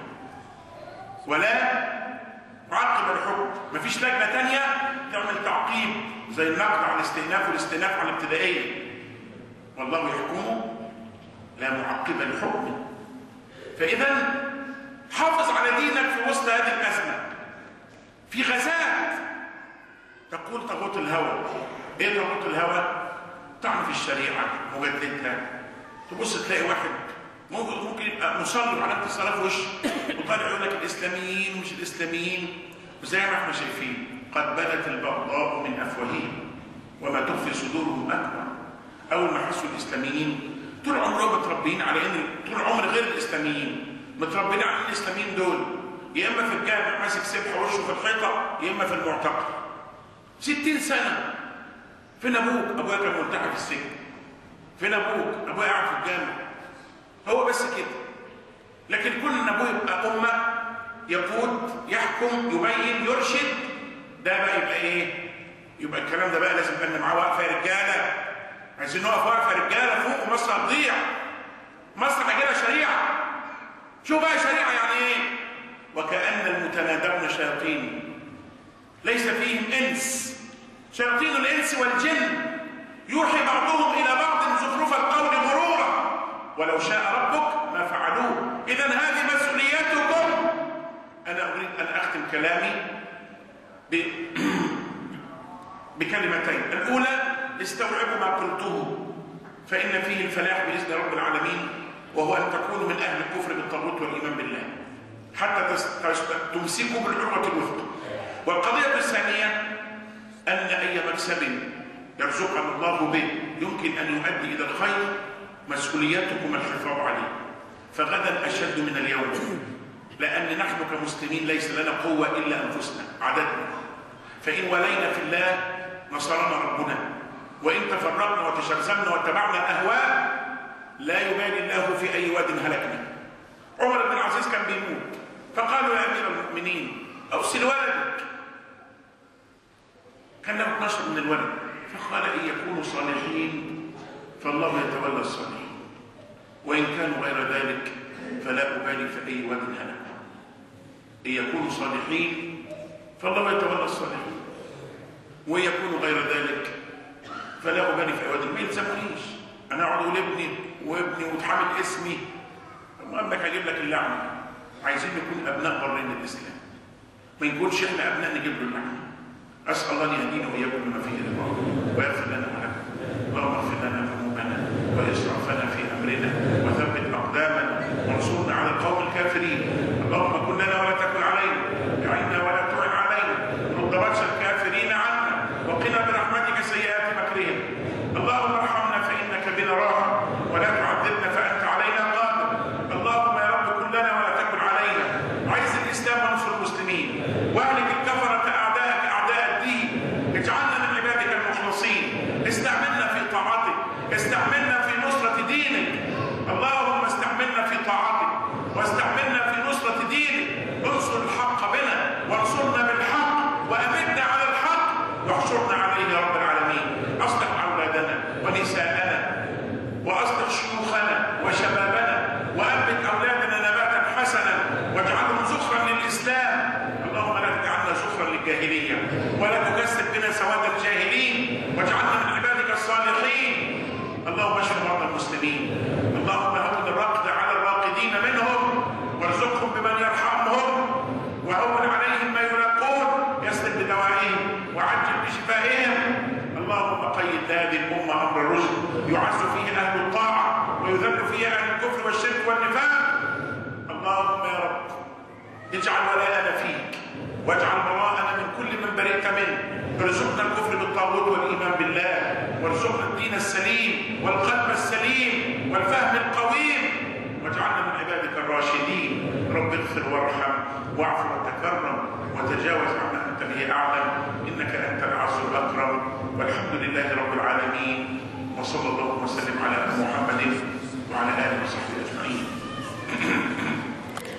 ولا معقب لحكم مفيش لجنه تانية تعمل تعقيب زي النقد على الاستئناف والاستئناف على الابتدائيه والله يحكمه لا معقب لحكمه فاذا حافظ على دينك في وسط هذه الازمه في غازات تقول طاغوت الهوى ايه طاغوت الهوى طعن في الشريعه مجددها تبص تلاقي واحد ممكن ممكن يبقى مصلي على الصلاه في وشه وطالع يقول لك الاسلاميين مش الاسلاميين وزي ما احنا شايفين قد بدت البغضاء من افواههم وما تخفي صدورهم اكبر اول ما حسوا الاسلاميين طول عمرهم متربيين على ان طول عمر غير الاسلاميين متربيين على الاسلاميين دول يا اما في الجامع ماسك سبحه وشه في الحيطه يا اما في المعتقل 60 سنه فين ابوك؟ ابويا كان ملتحى في السجن فين ابوك؟ ابويا قاعد في الجامع هو بس كده لكن كل ان ابوه يبقى امه يقود يحكم يبين يرشد ده بقى يبقى ايه؟ يبقى الكلام ده بقى لازم يبقى معاه وقفه يا رجاله عايزين نقف وقفه يا رجاله فوق ومصر هتضيع مصر هجيلها شريعه شو بقى شريعه يعني ايه؟ وكأن المتنادون شياطين ليس فيهم انس شياطين الانس والجن يوحي بعضهم الى بعض زخرف القول غرورا ولو شاء ربك ما فعلوه اذا هذه مسؤوليتكم انا اريد ان اختم كلامي ب... بكلمتين الاولى استوعبوا ما قلته فان فيه الفلاح باذن رب العالمين وهو ان تكونوا من اهل الكفر بالطاغوت والايمان بالله حتى تمسكوا بالعروه الوثقى والقضيه الثانيه ان اي مكسب يرزقنا الله به يمكن ان يؤدي الى الخير مسؤوليتكم الحفاظ عليه فغدا اشد من اليوم لان نحن كمسلمين ليس لنا قوه الا انفسنا عددنا فان ولينا في الله نصرنا ربنا وان تفرقنا وتشرذمنا واتبعنا الاهواء لا يبالي الله في اي واد هلكنا عمر بن العزيز كان بيموت فقالوا يا امير المؤمنين ارسل ولدك كان له 12 من الولد فقال ان يكونوا صالحين فالله يتولى الصالحين وإن كانوا غير ذلك فلا أبالي في أي واد هلكوا إن يكونوا صالحين فالله يتولى الصالحين وإن يكونوا غير ذلك فلا أبالي في أي واد ما يلزمنيش أنا أقعد أقول ابني وابني وتحمل اسمي المهم لك هجيب لك اللعنة عايزين نكون أبناء برين الإسلام ما نقولش إحنا أبناء نجيب له اللعنة أسأل الله أن يهدينا وإياكم لما فيه رضاه ويغفر لنا ولكم اللهم اغفر لنا ذنوبنا وإسرافنا في أمرنا وثبت أقدامنا وانصرنا على القوم الكافرين اللهم كن لنا ولا تكن علينا اعنا ولا تعن علينا رد بطش الكافرين عنا وقنا برحمتك سيئات مكرهم اللهم ارحمنا فإنك بنا راحم ولا تعذبنا فأنت علينا قادر اللهم يا رب كن لنا ولا تكن علينا عز الإسلام وانصر المسلمين واهلك الكفرة أعداءك أعداء الدين اجعلنا من عبادك المخلصين استعملنا في طاعتك استعملنا في نصرة دينك اللهم استعملنا في طاعتك واستعملنا في نصرة دينك انصر الحق بنا وانصرنا بالحق وأمتنا على الحق واحشرنا عليه يا رب العالمين أصلح أولادنا ونساءنا وأصلح شيوخنا وشبابنا وأنبت أولادنا نباتا حسنا واجعلهم زخرا للإسلام اللهم لا تجعلنا زخرا للجاهلية ولا تكسب بنا سواد الجاهلين واجعلنا من عبادك الصالحين اللهم اشف مرضى المسلمين اللهم هون الرقد على الراقدين منهم وارزقهم بمن يرحمهم وهون عليهم ما يلاقون يسلم بدوائهم وعجل بشفائهم اللهم قيد هذه الامه امر الرشد يعز فيه اهل الطاعه ويذل فيه اهل الكفر والشرك والنفاق اللهم يا رب اجعل ولاءنا فيك واجعل براءنا من كل من برئت منه ارزقنا الكفر بالطاغوت والايمان بالله وارزقنا الدين السليم والقلب السليم والفهم القويم واجعلنا من عبادك الراشدين رب اغفر وارحم واعف وتكرم وتجاوز عما انت به اعلم انك انت الاعز الاكرم والحمد لله رب العالمين وصلى الله وسلم على محمد وعلى اله وصحبه